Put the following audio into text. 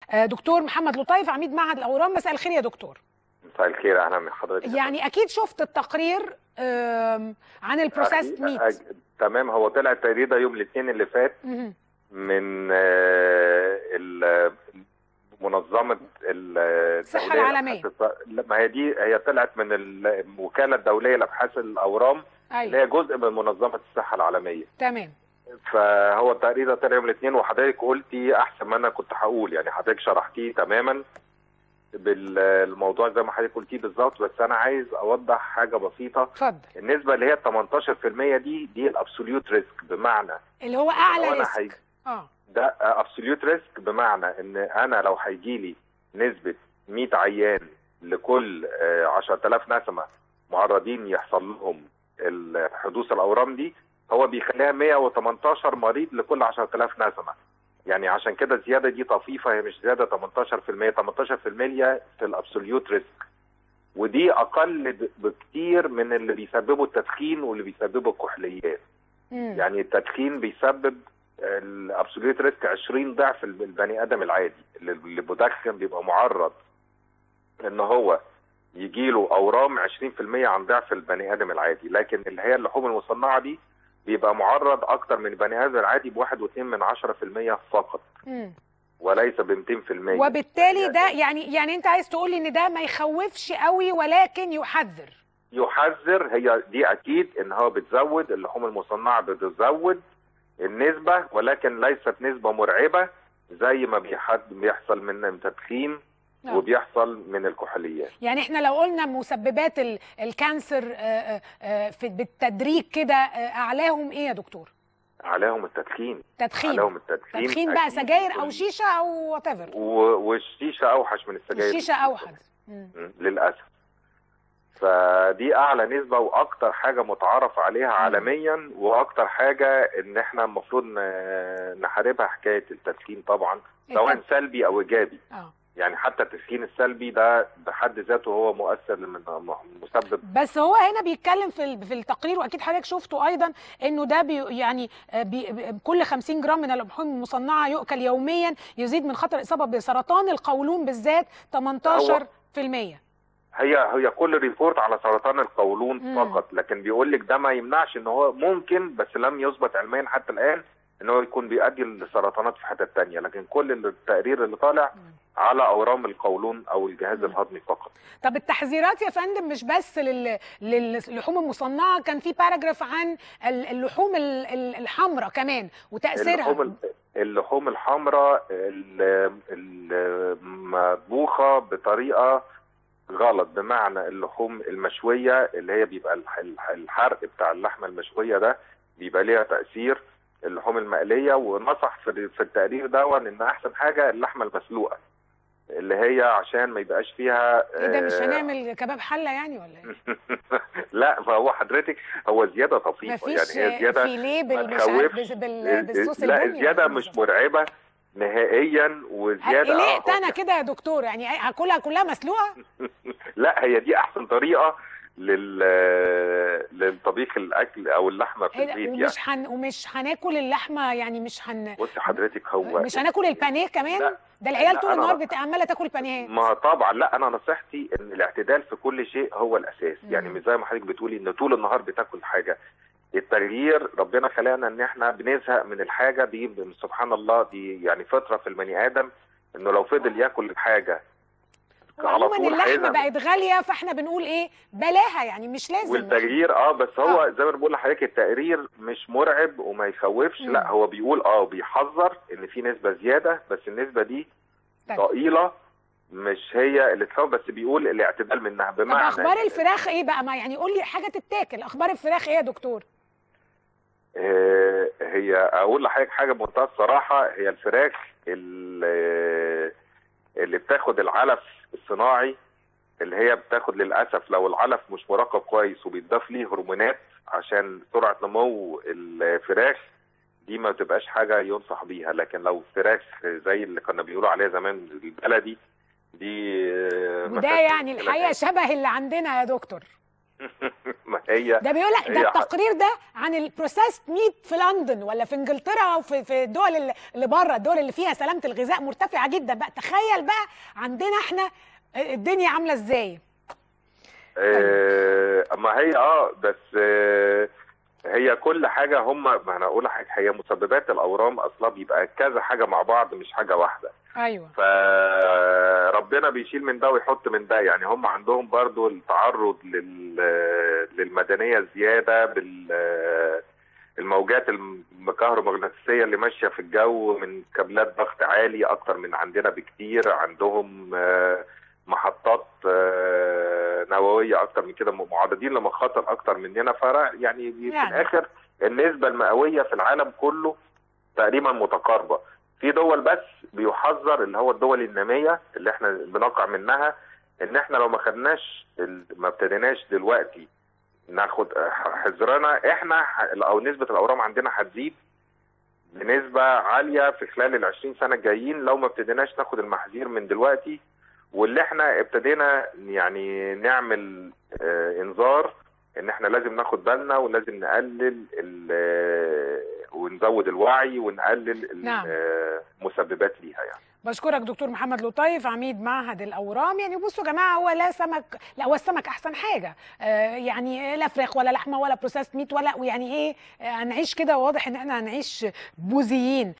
آه، دكتور محمد لطيف عميد معهد الاورام مساء الخير يا دكتور مساء الخير اهلا من حضرتك يعني اكيد شفت التقرير آم، عن البروسيسد أكيد- ميت أج- تمام هو طلع التقرير ده يوم الاثنين اللي فات مهم. من آه، ال- منظمه ال- الصحة الدولية العالمية. لأبحاث الط- لا، ما هي دي هي طلعت من الوكاله الدوليه لابحاث الاورام اللي ايوه هي جزء من منظمه الصحه العالميه تمام فهو التقرير ده طلع يوم الاثنين وحضرتك قلتي احسن ما انا كنت هقول يعني حضرتك شرحتيه تماما بالموضوع زي ما حضرتك قلتيه بالظبط بس انا عايز اوضح حاجه بسيطه اتفضل النسبه اللي هي 18% دي دي الابسوليوت ريسك بمعنى اللي هو لو اعلى أنا هي- ريسك اه ده ابسوليوت ريسك بمعنى ان انا لو هيجي لي نسبه 100 عيان لكل آه، 10000 نسمه معرضين يحصل لهم ال- حدوث الاورام دي هو بيخليها 118 مريض لكل 10000 نسمه يعني عشان كده الزياده دي طفيفه هي مش زياده 18% 18% في الابسوليوت ريسك ودي اقل ب- بكتير من اللي بيسببوا التدخين واللي بيسببوا الكحوليات مم. يعني التدخين بيسبب الابسوليوت ريسك 20 ضعف الب- البني ادم العادي اللي اللي مدخن بيبقى معرض ان هو يجي له اورام 20% عن ضعف البني ادم العادي لكن اللي هي اللحوم المصنعه دي بيبقى معرض اكتر من البني ادم العادي بواحد واتنين من عشرة في المية فقط مم. وليس ب 200% وبالتالي ده يعني يعني انت عايز تقول لي ان ده ما يخوفش قوي ولكن يحذر يحذر هي دي اكيد ان هو بتزود اللحوم المصنعه بتزود النسبه ولكن ليست نسبه مرعبه زي ما بيحد بيحصل من التدخين آه. وبيحصل من الكحوليات يعني احنا لو قلنا مسببات ال- الكانسر آه، آه، آه، في بالتدريج كده آه، اعلاهم ايه يا دكتور عليهم التدخين تدخين عليهم التدخين تدخين بقى أكيد. سجاير او شيشه او وات ايفر و- والشيشه اوحش من السجاير الشيشه اوحد مم. م، للاسف فدي اعلى نسبه واكتر حاجه متعارف عليها عالميا واكتر حاجه ان احنا المفروض ن- نحاربها حكايه التدخين طبعا سواء التد- سلبي او ايجابي اه يعني حتى التدخين السلبي ده بحد ذاته هو مؤثر من مسبب بس هو هنا بيتكلم في ال- في التقرير واكيد حضرتك شفته ايضا انه ده بي يعني آه، بي بي- كل 50 جرام من اللحوم المصنعه يؤكل يوميا يزيد من خطر الاصابه بسرطان القولون بالذات 18% هي هي كل ريبورت على سرطان القولون مم. فقط لكن بيقول لك ده ما يمنعش ان هو ممكن بس لم يثبت علميا حتى الان ان هو يكون بيؤدي لسرطانات في حتت تانية لكن كل التقرير اللي طالع مم. على اورام القولون او الجهاز مم. الهضمي فقط طب التحذيرات يا فندم مش بس لل... للحوم المصنعه كان في باراجراف عن ال- اللحوم ال- ال- الحمراء كمان وتاثيرها اللحوم ال- اللحوم الحمراء ال- المطبوخه بطريقه غلط بمعنى اللحوم المشويه اللي هي بيبقى الح- الح- الحرق بتاع اللحمه المشويه ده بيبقى ليها تاثير اللحوم المقليه ونصح في في التقرير ده ان احسن حاجه اللحمه المسلوقه اللي هي عشان ما يبقاش فيها ايه ده مش آه، هنعمل كباب حله يعني ولا ايه؟ لا فهو حضرتك هو زياده طفيفه مفيش يعني هي زياده فيليه ما بال... مش عارف تخوفش. بال... بال... بالصوص لا البني الزياده ولا إيه مش بالظبط؟ مرعبه نهائيا وزياده آه، قلقت هو- انا كده يا دكتور يعني هاكلها كلها مسلوقه لا هي دي احسن طريقه لل للطبيخ الاكل او اللحمه في إيه ده؟ البيت يعني ومش هن... ومش هناكل اللحمه يعني مش هن بصي حضرتك هو مش هناكل البانيه كمان لا. ده العيال لا، طول أنا- النهار بت... عماله تاكل بانيهات ما طبعا لا انا نصيحتي ان الاعتدال في كل شيء هو الاساس مم. يعني مش زي ما حضرتك بتقولي ان طول النهار بتاكل حاجه التغيير ربنا خلقنا ان احنا بنزهق من الحاجه دي سبحان الله دي يعني فطره في البني ادم انه لو فضل ياكل الحاجه على عموما طول اللحمه هيزهق بقت غاليه فاحنا بنقول ايه بلاها يعني مش لازم والتغيير اه بس هو آه. زي ما أنا بقول لحضرتك التقرير مش مرعب وما يخوفش مم. لا هو بيقول اه بيحذر ان في نسبه زياده بس النسبه دي طيب. ضئيله مش هي اللي تخوف بس بيقول الاعتدال منها طب بمعنى اخبار الفراخ ايه بقى ما يعني قول لي حاجه تتاكل اخبار الفراخ ايه يا دكتور آه، هي اقول لحضرتك حاجه بمنتهى الصراحه هي الفراخ ال- اللي بتاخد العلف الصناعي اللي هي بتاخد للاسف لو العلف مش مراقب كويس وبيتضاف ليه هرمونات عشان سرعه نمو الفراخ دي ما تبقاش حاجه ينصح بيها لكن لو فراخ زي اللي كنا بيقولوا عليها زمان البلدي دي آه، ما وده فيهاش يعني مشكلة الحقيقه شبه اللي عندنا يا دكتور ما هي ده بيقول لك ده هي ح- التقرير ده عن البروسيسد ميت في لندن ولا في انجلترا او في في الدول اللي- اللي بره الدول اللي فيها سلامه الغذاء مرتفعه جدا بقى تخيل بقى عندنا احنا الدنيا عامله ازاي آه، ما هي اه بس آه، هي كل حاجه هم ما انا اقول لك هي مسببات الاورام اصلا بيبقى كذا حاجه مع بعض مش حاجه واحده ايوه فربنا بيشيل من ده ويحط من ده يعني هم عندهم برضو التعرض لل للمدنيه الزياده بال الموجات الكهرومغناطيسيه اللي ماشيه في الجو من كابلات ضغط عالي اكتر من عندنا بكتير عندهم آه، محطات آه، نوويه اكتر من كده معرضين لمخاطر اكتر مننا فرق يعني, في يعني. الاخر النسبه المئويه في العالم كله تقريبا متقاربه في دول بس بيحذر اللي هو الدول الناميه اللي احنا بنقع منها ان احنا لو ما خدناش ال- ما ابتديناش دلوقتي ناخد حذرنا احنا ح- او نسبه الاورام عندنا هتزيد بنسبه عاليه في خلال ال 20 سنه الجايين لو ما ابتديناش ناخد المحاذير من دلوقتي واللي احنا ابتدينا يعني نعمل آه انذار ان احنا لازم ناخد بالنا ولازم نقلل ال- آه، ونزود الوعي ونقلل نعم. المسببات ليها يعني بشكرك دكتور محمد لطيف عميد معهد الاورام يعني بصوا يا جماعه هو لا سمك لا هو السمك احسن حاجه آه يعني لا فراخ ولا لحمه ولا بروسيس ميت ولا يعني ايه آه، هنعيش كده واضح ان احنا هنعيش بوذيين